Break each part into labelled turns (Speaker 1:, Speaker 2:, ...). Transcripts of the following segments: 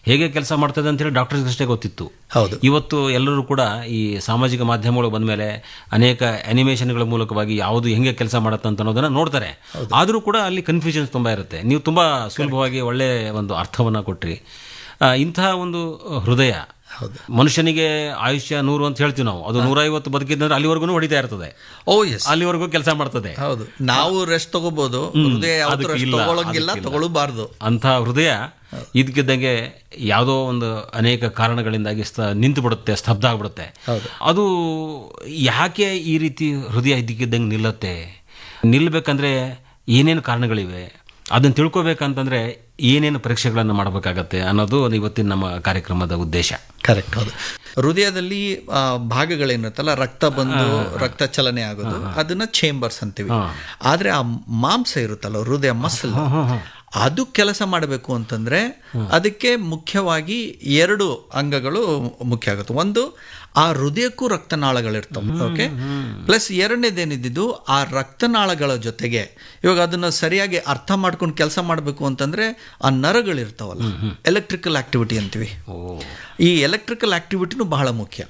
Speaker 1: ಹೇಗೆ ಕೆಲಸ ಮಾಡ್ತದೆ ಅಂತೇಳಿ ಡಾಕ್ಟರ್ಸ್ ಅಷ್ಟೇ ಗೊತ್ತಿತ್ತು
Speaker 2: ಹೌದು
Speaker 1: ಇವತ್ತು ಎಲ್ಲರೂ ಕೂಡ ಈ ಸಾಮಾಜಿಕ ಮಾಧ್ಯಮಗಳು ಬಂದ ಮೇಲೆ ಅನೇಕ ಅನಿಮೇಷನ್ಗಳ ಮೂಲಕವಾಗಿ ಯಾವುದು ಹೆಂಗೆ ಕೆಲಸ ಮಾಡುತ್ತೆ ಅಂತ ಅನ್ನೋದನ್ನ ನೋಡ್ತಾರೆ ಆದರೂ ಕೂಡ ಅಲ್ಲಿ ಕನ್ಫ್ಯೂಷನ್ಸ್ ತುಂಬ ಇರುತ್ತೆ ನೀವು ತುಂಬ ಸುಲಭವಾಗಿ ಒಳ್ಳೆ ಒಂದು ಅರ್ಥವನ್ನು ಕೊಟ್ರಿ ಆ, ಇಂತಹ ಒಂದು ಹೃದಯ ಮನುಷ್ಯನಿಗೆ ಆಯುಷ್ಯ ನೂರು ಅಂತ ಹೇಳ್ತೀವಿ ನಾವು ಅದು ನೂರೈವತ್ತು ಬದುಕಿದ್ರೆ ಅಲ್ಲಿವರೆಗೂ ಹೊಡಿತಾ ಇರ್ತದೆ
Speaker 2: ಓ ಎಸ್
Speaker 1: ಅಲ್ಲಿವರೆಗೂ ಕೆಲಸ ಮಾಡ್ತದೆ
Speaker 2: ಹೌದು ನಾವು ರೆಸ್ಟ್ ತಗೋಬಹುದು ಹೃದಯ ಯಾವತ್ತೂ
Speaker 1: ಅದಕ್ಕೆ
Speaker 2: ರೆಸ್ಟ್
Speaker 1: ಇಲ್ಲ,
Speaker 2: ತಗೊಳಂಗಿಲ್ಲ ತಗೊಳ್ಳಬಾರ್ದು
Speaker 1: ಅಂಥ ಹೃದಯ ಇದಕ್ಕಿದ್ದಂಗೆ ಯಾವುದೋ ಒಂದು ಅನೇಕ ಕಾರಣಗಳಿಂದಾಗಿ ಸ್ಥ ನಿಂತು ಬಿಡುತ್ತೆ ಸ್ತಬ್ಧ ಆಗ್ಬಿಡುತ್ತೆ ಅದು ಯಾಕೆ ಈ ರೀತಿ ಹೃದಯ ಇದ್ದಕ್ಕಿದ್ದಂಗೆ ನಿಲ್ಲುತ್ತೆ ನಿಲ್ಲಬೇಕಂದ್ರೆ ಏನೇನು ಕಾರಣಗಳಿವೆ ಅದನ್ನು ತಿಳ್ಕೊಬೇಕಂತಂದ್ರೆ ಏನೇನು ಪರೀಕ್ಷೆಗಳನ್ನು ಮಾಡಬೇಕಾಗತ್ತೆ ಅನ್ನೋದು ಇವತ್ತಿನ ನಮ್ಮ ಕಾರ್ಯಕ್ರಮದ ಉದ್ದೇಶ
Speaker 2: ಕರೆಕ್ಟ್ ಹೌದು ಹೃದಯದಲ್ಲಿ ಆ, ಭಾಗಗಳೇನಿರುತ್ತಲ್ಲ ರಕ್ತ ಬಂದು ರಕ್ತ ಚಲನೆ ಆಗೋದು ಅದನ್ನ ಚೇಂಬರ್ಸ್ ಅಂತೀವಿ ಆದ್ರೆ ಆ ಮಾಂಸ ಇರುತ್ತಲ್ಲ ಹೃದಯ ಮಸಲ್ ಅದು ಕೆಲಸ ಮಾಡಬೇಕು ಅಂತಂದ್ರೆ ಅದಕ್ಕೆ ಮುಖ್ಯವಾಗಿ ಎರಡು ಅಂಗಗಳು ಮುಖ್ಯ ಆಗುತ್ತೆ ಒಂದು ಆ ಹೃದಯಕ್ಕೂ ರಕ್ತನಾಳಗಳಿರ್ತವೆ ಓಕೆ ಪ್ಲಸ್ ಎರಡನೇದೇನಿದ್ದು ಆ ರಕ್ತನಾಳಗಳ ಜೊತೆಗೆ ಇವಾಗ ಅದನ್ನ ಸರಿಯಾಗಿ ಅರ್ಥ ಮಾಡ್ಕೊಂಡು ಕೆಲಸ ಮಾಡಬೇಕು ಅಂತಂದ್ರೆ ಆ ನರಗಳಿರ್ತಾವಲ್ಲ ಎಲೆಕ್ಟ್ರಿಕಲ್ ಆಕ್ಟಿವಿಟಿ ಅಂತೀವಿ ಈ ಎಲೆಕ್ಟ್ರಿಕಲ್ ಆಕ್ಟಿವಿಟಿನೂ ಬಹಳ ಮುಖ್ಯ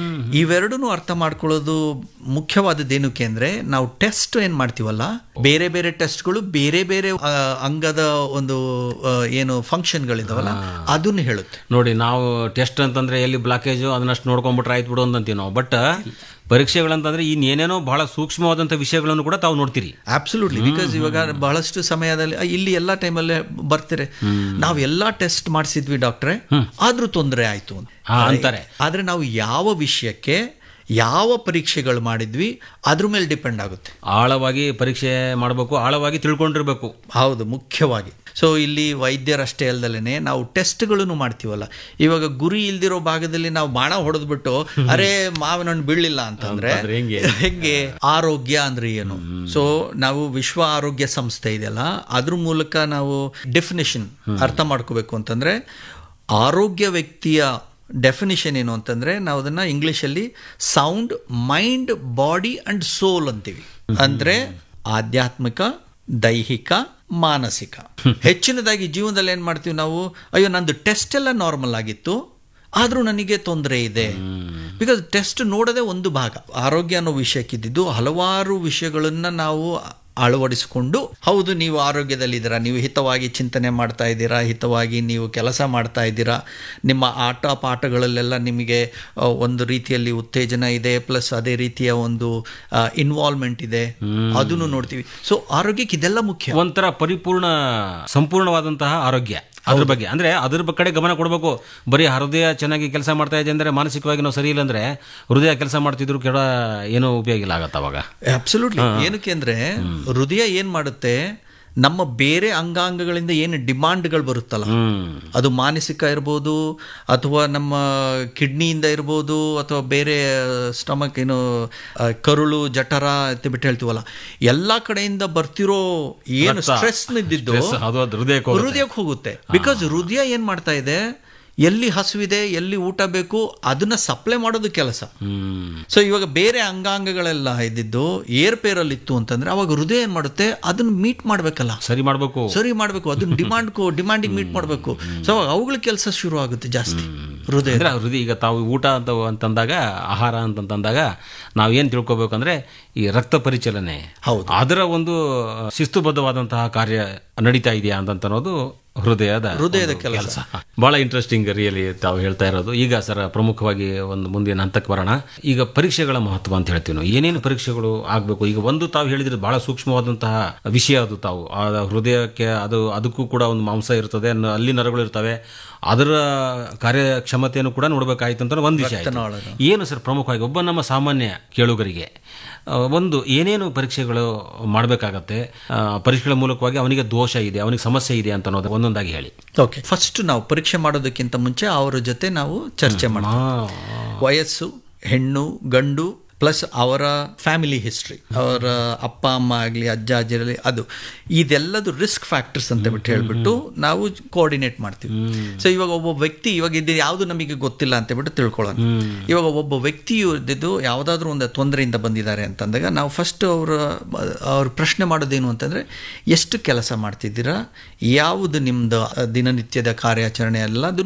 Speaker 2: ಇವೆರಡೂ ಅರ್ಥ ಮಾಡ್ಕೊಳ್ಳೋದು ಮುಖ್ಯವಾದದ್ದೇನಕ್ಕೆ ಅಂದ್ರೆ ನಾವು ಟೆಸ್ಟ್ ಏನ್ ಮಾಡ್ತೀವಲ್ಲ ಬೇರೆ ಬೇರೆ ಟೆಸ್ಟ್ಗಳು ಬೇರೆ ಬೇರೆ ಆ, ಅಂಗದ ಒಂದು ಆ, ಏನು ಫಂಕ್ಷನ್ಗಳಿದಾವಲ್ಲ ಅದನ್ನ ಹೇಳುತ್ತೆ
Speaker 1: ನೋಡಿ ನಾವು ಟೆಸ್ಟ್ ಅಂತಂದ್ರೆ ಎಲ್ಲಿ ಬ್ಲಾಕೇಜು ಅದನ್ನಷ್ಟು ನೋಡ್ಕೊಂಡ್ಬಿಟ್ರೆ ಆಯ್ತು ಬಿಡು ಅಂತೀವಿ ನಾವು ಬಟ್ ಪರೀಕ್ಷೆಗಳಂತಂದ್ರೆ ಇನ್ನೇನೇನೋ ಬಹಳ ಸೂಕ್ಷ್ಮವಾದಂಥ ವಿಷಯಗಳನ್ನು ಕೂಡ ತಾವು ನೋಡ್ತೀರಿ
Speaker 2: ಅಬ್ಸಲ್ಯೂಟ್ಲಿ ಬಿಕಾಸ್ ಇವಾಗ ಬಹಳಷ್ಟು ಸಮಯದಲ್ಲಿ ಆ, ಇಲ್ಲಿ ಎಲ್ಲ ಟೈಮಲ್ಲೇ ಬರ್ತಾರೆ ನಾವು ಎಲ್ಲಾ ಟೆಸ್ಟ್ ಮಾಡಿಸಿದ್ವಿ ಡಾಕ್ಟ್ರೆ ಆದ್ರೂ ತೊಂದರೆ ಆಯ್ತು ಅಂತ
Speaker 1: ಹಾ, ಅಂತಾರೆ.
Speaker 2: ಆದ್ರೆ ನಾವು ಯಾವ ವಿಷಯಕ್ಕೆ ಯಾವ ಪರೀಕ್ಷೆಗಳು ಮಾಡಿದ್ವಿ ಅದ್ರ ಮೇಲೆ ಡಿಪೆಂಡ್ ಆಗುತ್ತೆ
Speaker 1: ಆಳವಾಗಿ ಪರೀಕ್ಷೆ ಮಾಡಬೇಕು ಆಳವಾಗಿ ತಿಳ್ಕೊಂಡಿರ್ಬೇಕು
Speaker 2: ಹೌದು ಮುಖ್ಯವಾಗಿ ಸೊ ಇಲ್ಲಿ ವೈದ್ಯರಷ್ಟೇ ಅಲ್ದಲೇನೆ ನಾವು ಟೆಸ್ಟ್ಗಳನ್ನು ಮಾಡ್ತೀವಲ್ಲ ಇವಾಗ ಗುರಿ ಇಲ್ದಿರೋ ಭಾಗದಲ್ಲಿ ನಾವು ಬಾಣ ಹೊಡೆದ್ಬಿಟ್ಟು ಅರೆ ಮಾವಿನ ಹಣ್ಣು ಬೀಳಿಲ್ಲ ಅಂತಂದ್ರೆ
Speaker 1: ಅಂತಂದ್ರೆ ಹೆಂಗೆ?
Speaker 2: ಹೆಂಗೆ ಆರೋಗ್ಯ ಅಂದ್ರೆ ಏನು ಸೊ ನಾವು ವಿಶ್ವ ಆರೋಗ್ಯ ಸಂಸ್ಥೆ ಇದೆಯಲ್ಲ ಅದ್ರ ಮೂಲಕ ನಾವು ಡೆಫಿನೇಷನ್ ಅರ್ಥ ಮಾಡ್ಕೋಬೇಕು ಅಂತಂದ್ರೆ ಆರೋಗ್ಯ ವ್ಯಕ್ತಿಯ ಡೆಫಿನಿಷನ್ ಏನು ಅಂತಂದ್ರೆ ನಾವು ಅದನ್ನ ಇಂಗ್ಲಿಷಲ್ಲಿ sound mind body and soul ಅಂತೀವಿ ಅಂದ್ರೆ ಆಧ್ಯಾತ್ಮಿಕ ದೈಹಿಕ ಮಾನಸಿಕ ಹೆಚ್ಚಿನದಾಗಿ ಜೀವನದಲ್ಲಿ ಏನ್ ಮಾಡ್ತೀವಿ ನಾವು ಅಯ್ಯೋ ನಂದು ಟೆಸ್ಟ್ ಎಲ್ಲ ನಾರ್ಮಲ್ ಆಗಿತ್ತು ಆದ್ರೂ ನನಗೆ ತೊಂದರೆ ಇದೆ ಬಿಕಾಸ್ ಟೆಸ್ಟ್ ನೋಡೋದೇ ಒಂದು ಭಾಗ ಆರೋಗ್ಯ ಅನ್ನೋ ವಿಷಯಕ್ಕಿದ್ದು ಹಲವಾರು ವಿಷಯಗಳನ್ನ ನಾವು ಅಳವಡಿಸಿಕೊಂಡು ಹೌದು ನೀವು ಆರೋಗ್ಯದಲ್ಲಿದ್ದೀರಾ ನೀವು ಹಿತವಾಗಿ ಚಿಂತನೆ ಮಾಡ್ತಾ ಇದ್ದೀರಾ ಹಿತವಾಗಿ ನೀವು ಕೆಲಸ ಮಾಡ್ತಾ ಇದ್ದೀರಾ ನಿಮ್ಮ ಆಟ ಪಾಠಗಳಲ್ಲೆಲ್ಲ ನಿಮಗೆ ಆ, ಒಂದು ರೀತಿಯಲ್ಲಿ ಉತ್ತೇಜನ ಇದೆ ಪ್ಲಸ್ ಅದೇ ರೀತಿಯ ಒಂದು ಇನ್ವಾಲ್ವ್ಮೆಂಟ್ ಇದೆ ಅದನ್ನು ನೋಡ್ತೀವಿ ಸೊ ಆರೋಗ್ಯಕ್ಕೆ ಇದೆಲ್ಲ ಮುಖ್ಯ
Speaker 1: ಒಂಥರ ಪರಿಪೂರ್ಣ ಸಂಪೂರ್ಣವಾದಂತಹ ಆರೋಗ್ಯ ಅದ್ರ ಬಗ್ಗೆ ಅಂದ್ರೆ ಅದ್ರ ಬ- ಕಡೆ ಗಮನ ಕೊಡಬೇಕು ಬರೀ ಹೃದಯ ಚೆನ್ನಾಗಿ ಕೆಲಸ ಮಾಡ್ತಾ ಇದೆ ಅಂದ್ರೆ ಮಾನಸಿಕವಾಗಿ ನಾವು ಸರಿ ಇಲ್ಲ ಅಂದ್ರೆ ಹೃದಯ ಕೆಲಸ ಮಾಡ್ತಿದ್ರು ಕೆಡ ಏನೂ ಉಪಯೋಗ ಇಲ್ಲ ಆಗತ್ತ ಅವಾಗ
Speaker 2: ಅಬ್ಸಲ್ಯೂಟ್ಲಿ ಏನಕ್ಕೆ ಅಂದ್ರೆ ಹೃದಯ ಏನ್ ಮಾಡುತ್ತೆ ನಮ್ಮ ಬೇರೆ ಅಂಗಾಂಗಗಳಿಂದ ಏನು ಡಿಮಾಂಡ್ಗಳು ಬರುತ್ತಲ್ಲ
Speaker 1: ಹ್ಮ್
Speaker 2: ಅದು ಮಾನಸಿಕ ಇರ್ಬೋದು ಅಥವಾ ನಮ್ಮ ಕಿಡ್ನಿಯಿಂದ ಇರ್ಬೋದು ಅಥವಾ ಬೇರೆ ಸ್ಟಮಕ್ ಏನು ಆ, ಕರುಳು ಜಠರ ಅಂತ ಬಿಟ್ಟು ಹೇಳ್ತೀವಲ್ಲ ಎಲ್ಲಾ ಕಡೆಯಿಂದ ಬರ್ತಿರೋ ಏನು ಸ್ಟ್ರೆಸ್ ಇದ್ದಿದ್ದು
Speaker 1: Stress, ಅದು ಅದು ಹೃದಯಕ್ಕೆ ಹೋಗುತ್ತೆ.
Speaker 2: ಹೃದಯಕ್ಕೆ ಹೋಗುತ್ತೆ ಬಿಕಾಸ್ ಹೃದಯ ಏನ್ ಮಾಡ್ತಾ ಇದೆ ಎಲ್ಲಿ ಹಸುವಿದೆ ಎಲ್ಲಿ ಊಟ ಬೇಕು ಅದನ್ನ ಸಪ್ಲೈ ಮಾಡೋದು ಕೆಲಸ
Speaker 1: ಹ್ಮ್
Speaker 2: ಸೊ ಇವಾಗ ಬೇರೆ ಅಂಗಾಂಗಗಳೆಲ್ಲ ಇದ್ದಿದ್ದು ಏರ್ಪೇರಲ್ಲಿ ಇತ್ತು ಅಂತಂದ್ರೆ ಅವಾಗ ಹೃದಯ ಏನ್ ಮಾಡುತ್ತೆ ಅದನ್ನ ಮೀಟ್ ಮಾಡ್ಬೇಕಲ್ಲ
Speaker 1: ಸರಿ ಮಾಡ್ಬೇಕು
Speaker 2: ಸರಿ ಮಾಡಬೇಕು ಅದನ್ನ ಡಿಮಾಂಡ್ ಡಿಮಾಂಡಿಗೆ ಮೀಟ್ ಮಾಡಬೇಕು ಸೊ ಅವಾಗ ಅವುಗಳ ಕೆಲಸ ಶುರು ಆಗುತ್ತೆ ಜಾಸ್ತಿ ಹೃದಯ
Speaker 1: ಅಂದ್ರೆ ಹೃದಯ ಈಗ ತಾವು ಊಟ ಅಂತ ಅಂತಂದಾಗ ಆಹಾರ ಅಂತಂದಾಗ ನಾವೇನ್ ತಿಳ್ಕೊಬೇಕಂದ್ರೆ ಈ ರಕ್ತ ಪರಿಚಲನೆ
Speaker 2: ಹೌದು.
Speaker 1: ಅದರ ಒಂದು ಶಿಸ್ತುಬದ್ಧವಾದಂತಹ ಕಾರ್ಯ ನಡೀತಾ ಇದೆಯಾ ಅಂತ ಅನ್ನೋದು ಹೃದಯದ
Speaker 2: ಹೃದಯದ
Speaker 1: ಒಂದು
Speaker 2: ಕೆಲಸ.
Speaker 1: ಬಹಳ ಇಂಟ್ರೆಸ್ಟಿಂಗ್ ರಿಯಲಿ ತಾವು ಹೇಳ್ತಾ ಇರೋದು ಈಗ ಸರ್ ಪ್ರಮುಖವಾಗಿ ಒಂದು ಮುಂದಿನ ಹಂತಕ್ಕೆ ಬರೋಣ ಈಗ ಪರೀಕ್ಷೆಗಳ ಮಹತ್ವ ಅಂತ ಹೇಳ್ತೀವಿ ನಾವು ಏನೇನು ಪರೀಕ್ಷೆಗಳು ಆಗಬೇಕು ಈಗ ಒಂದು ತಾವು ಹೇಳಿದ್ರೆ ಬಹಳ ಸೂಕ್ಷ್ಮವಾದಂತಹ ವಿಷಯ ಅದು ತಾವು ಆ ಹೃದಯಕ್ಕೆ ಅದು ಅದಕ್ಕೂ ಕೂಡ ಒಂದು ಮಾಂಸ ಇರ್ತದೆ ನ- ಅಲ್ಲಿ ನರಗಳು ಇರ್ತವೆ ಅದರ ಕಾರ್ಯಕ್ಷಮತೆಯನ್ನು ಕೂಡ ನೋಡಬೇಕಾಯ್ತು ಅಂತ ಒಂದು ವಿಷಯ ಆಯ್ತು.
Speaker 2: ರಕ್ತನಾಳಗಳು.
Speaker 1: ಏನು ಸರ್ ಪ್ರಮುಖವಾಗಿ ಒಬ್ಬ ನಮ್ಮ ಸಾಮಾನ್ಯ ಕೇಳುಗರಿಗೆ ಆ, ಒಂದು ಏನೇನು ಪರೀಕ್ಷೆಗಳು ಮಾಡಬೇಕಾಗತ್ತೆ ಪರೀಕ್ಷೆಗಳ ಮೂಲಕವಾಗಿ ಅವನಿಗೆ ದೋಷ ಇದೆ ಅವನಿಗೆ ಸಮಸ್ಯೆ ಇದೆ ಅಂತ ಅನ್ನೋದು ಒಂದೊಂದಾಗಿ ಹೇಳಿ
Speaker 2: ಓಕೆ ಫಸ್ಟ್ ನಾವು ಪರೀಕ್ಷೆ ಮಾಡೋದಕ್ಕಿಂತ ಮುಂಚೆ ಅವರ ಜೊತೆ ನಾವು ಚರ್ಚೆ ಮಾಡ್ತೀವಿ ವಯಸ್ಸು ಹೆಣ್ಣು ಗಂಡು ಪ್ಲಸ್ ಅವರ ಫ್ಯಾಮಿಲಿ ಹಿಸ್ಟ್ರಿ ಅವರ ಅಪ್ಪ ಅಮ್ಮ ಆಗಲಿ ಅಜ್ಜ ಅಜ್ಜಿರಲಿ ಅದು ಇದೆಲ್ಲದು ರಿಸ್ಕ್ ಫ್ಯಾಕ್ಟರ್ಸ್ ಅಂತ ಬಿಟ್ಟು ಹೇಳ್ಬಿಟ್ಟು ನಾವು ಕೋಆರ್ಡಿನೇಟ್ ಮಾಡ್ತೀವಿ ಸೊ ಇವಾಗ ಒಬ್ಬ ವ್ಯಕ್ತಿ ಇವಾಗ ಇದು ಯಾವುದು ನಮಗೆ ಗೊತ್ತಿಲ್ಲ ಅಂತ ಬಿಟ್ಟು ತಿಳ್ಕೊಳ್ಳೋಣ ಇವಾಗ ಒಬ್ಬ ವ್ಯಕ್ತಿಯು ಇದ್ದಿದ್ದು ಯಾವುದಾದ್ರೂ ಒಂದು ತೊಂದರೆಯಿಂದ ಬಂದಿದ್ದಾರೆ ಅಂತಂದಾಗ ನಾವು ಫಸ್ಟ್ ಅವರ ಅವ್ರ ಪ್ರಶ್ನೆ ಮಾಡೋದೇನು ಅಂತಂದ್ರೆ ಎಷ್ಟು ಕೆಲಸ ಮಾಡ್ತಿದ್ದೀರಾ ಯಾವುದು ನಿಮ್ದು ದಿನನಿತ್ಯದ ಕಾರ್ಯಾಚರಣೆ ಎಲ್ಲ